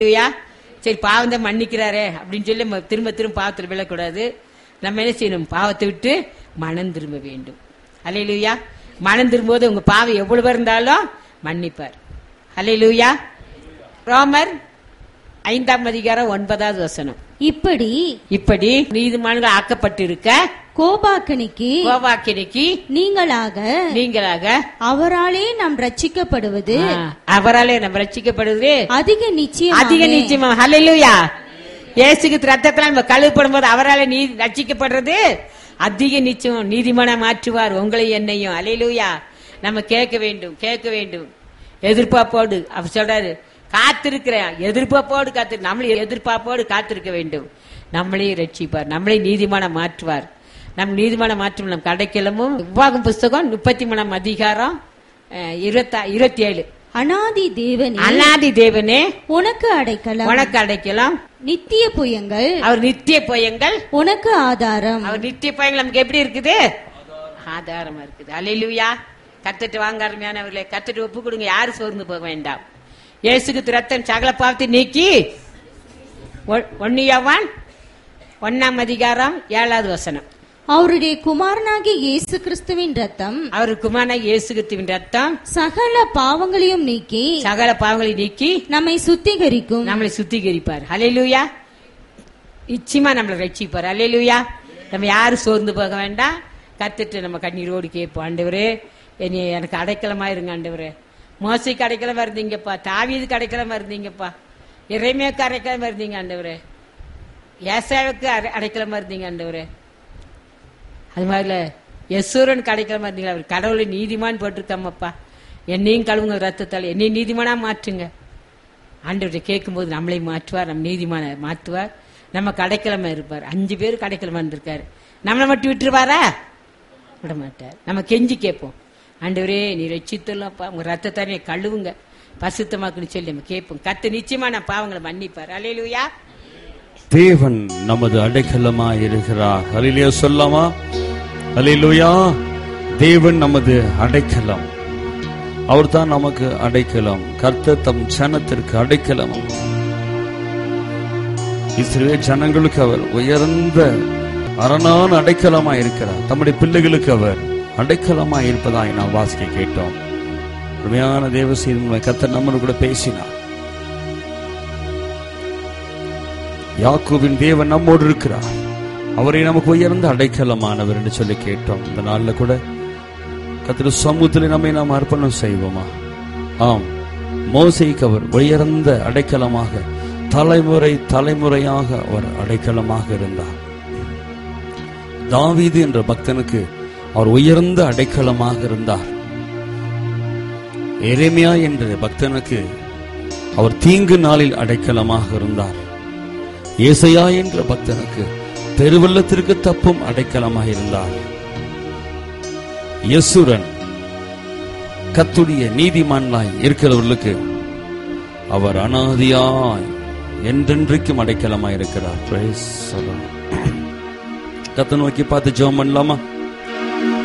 ஹalleluya. சரி பாவம் தான் மன்னிக்கிறாரே அப்படின்னு சொல்லி நம்ம திரும்ப திரும்ப பாவத்தில் விழக்கூடாது நம்ம என்ன செய்யணும் பாவத்தை விட்டு மனம் திரும்ப வேண்டும் ஹalleluya. மனம் திரும்பும்போது உங்க பாவம் எவ்வளவு இருந்தாலும் மன்னிப்பார் ஹalleluya. ரோமர் ஐந்தாம் அதிகாரம் ஒன்பதாவது வசனம் இப்படி இப்படி நீதிமான்கள் ஆக்கப்பட்டிருக்க கோபாக்கனிக்கு கோவாக்கினைக்கு நீங்களாக நீங்களாக அவராலே நாம் ரட்சிக்கப்படுவது ஆ, அவராலே நம்ம ரட்சிக்கப்படுவது அதிக நிச்சயம் அதிக நிச்சயமா ஹalleluya இயேசுக்கு ரத்தத்துல நம்ம கழுவப்படும் போது அவராலே நீ ரட்சிக்கப்படுறது அதிக நிச்சயம் நீதிமான மாற்றுவார் உங்களை என்னையும் ஹalleluya நம்ம கேட்க வேண்டும் கேட்க வேண்டும் எதிர்பார்ப்போடு அவர் சொல்றாரு காத்திருக்கிறேன் எதிர்பார்ப்போடு காத்து நம்மளை எதிர்பார்ப்போடு காத்திருக்க வேண்டும் நம்மளையும் ரட்சிப்பார் நம்மளை நீதிமான மாற்றுவார் நம் நீதிமான மாற்றும் நம் கடைக்கிழமும் உபாகம் புஸ்தகம் முப்பத்தி மூணாம் அதிகாரம் அஹ், இருபத்தா இருபத்தி ஏழு அனாதி தேவனே அநாதி தேவனே உனக்கு அடைக்கலம் உனக்கு அடைக்கலாம் நித்திய புயங்கள் அவர் நித்திய போயங்கள் உனக்கு ஆதாரம் அவர் நித்திய போயங்கள் நமக்கு எப்படி இருக்குது ஆதாரமா இருக்குது அலையிலுயா கத்துட்டு வாங்க அருமையானவர்களே கத்துட்டு ஒப்பு கொடுங்க யாரும் சோர்ந்து போக வேண்டாம் இயேசுக்கு ரத்தம் சகல பாவத்தை நீக்கி ஒன்னியவான் ஒன்னாம் அதிகாரம் ஏழாவது வசனம் அவருடைய குமாரனாகிய இயேசு கிறிஸ்துவின் ரத்தம் அவர் குமாரன இயேசுகிறிஸ்துவின் ரத்தம் சகல பாவங்களையும் நீக்கி சகல பாவங்களை நீக்கி நம்மை சுத்திகரிக்கும் நம்மளை சுத்திகரிப்பார் ஹalleluya நிச்சயமா நம்மளை ரட்சிப்பார் ஹalleluya நம்ம யாரும் சோர்ந்து போக வேண்டாம் கத்துட்டு நம்ம கண்ணீரோடு கேட்போம் ஆண்டவரே என்னை எனக்கு அடைக்கலமா இருங்க ஆண்டவரே மோசைக்கு அடைக்கலமா இருந்தீங்கப்பா தாவீதுக்கு அடைக்கலமா இருந்தீங்கப்பா இறைமையாக்கு அடைக்கலமா இருந்தீங்க ஆண்டவரே ஏசாவுக்கு அடை- அடைக்கலமா இருந்தீங்க ஆண்டவரே அது மாதிரில யசூரன் கிடைக்கிற இருந்தீங்களா அவர் கடவுளை நீதிமான் போட்டிருக்காமப்பா என்னையும் கழுவுங்க ரத்தத்தால் என்னையும் நீதிமானா மாற்றுங்க ஆண்டவர்கிட்ட கேட்கும்போது நம்மளை மாற்றுவார் நம்ம நீதிமான மாற்றுவார் நம்ம கடைக்கிழமை இருப்பார் அஞ்சு பேர் கடைக்கிழமை இருந்திருக்காரு நம்மளை மட்டும் விட்டுருவாரா விட மாட்டார் நம்ம கெஞ்சி கேட்போம் ஆண்டவரே நீ ரட்சித்துள்ளப்பா உங்க ரத்தத்தானே கழுவுங்க பசுத்தமாக்குன்னு சொல்லி நம்ம கேட்போம் கத்து நிச்சயமா நான் பாவங்களை மன்னிப்பார் அலையிலுயா தேவன் நமது அடைக்கலமாய் இருக்கிறார் ஹalleluya சொல்லாமா ஹalleluya தேவன் நமது அடைக்கலம் அவர்தான் நமக்கு அடைக்கலம் கர்த்தர் தம் ஜனத்திற்கு அடைக்கலம் இஸ்ரவேல் ஜனங்களுக்கு அவர் உயர்ந்த அரணான அடைக்கலமாய் இருக்கிறார் தம்முடைய பிள்ளைகளுக்கு அவர் அடைக்கலமாய் இருப்பதாய் நாம் வாசிக்க கேட்டோம் உண்மையான தேவ செய்தி கர்த்தர் நம்மளோடு கூட பேசினார் யாக்கோபின் தேவன் நம்மோடு இருக்கிறார் அவரை நமக்கு உயர்ந்த அடைக்கலமானவர் என்று சொல்லி கேட்டோம் இந்த நாள்ல கூட கத்திர சமூகத்தில் நம்மை நாம் அர்ப்பணம் செய்வோமா ஆம் மோசைக்கு அவர் உயர்ந்த அடைக்கலமாக தலைமுறை தலைமுறையாக அவர் அடைக்கலமாக இருந்தார் தாவீது என்ற பக்தனுக்கு அவர் உயர்ந்த அடைக்கலமாக இருந்தார் எரேமியா என்ற பக்தனுக்கு அவர் தீங்கு நாளில் அடைக்கலமாக இருந்தார் ஏசையா என்ற பக்தனுக்கு பெருவெள்ளத்திற்கு தப்பும் அடைக்கலமாக இருந்தார் யசுரன் கத்துடைய நீதிமான்லாய் இருக்கிறவர்களுக்கு அவர் அனாதியாய் என்றென்றைக்கும் அடைக்கலமாய் இருக்கிறார் Praise the Lord. கத்தை நோக்கி பார்த்து ஜெபம் பண்ணலாமா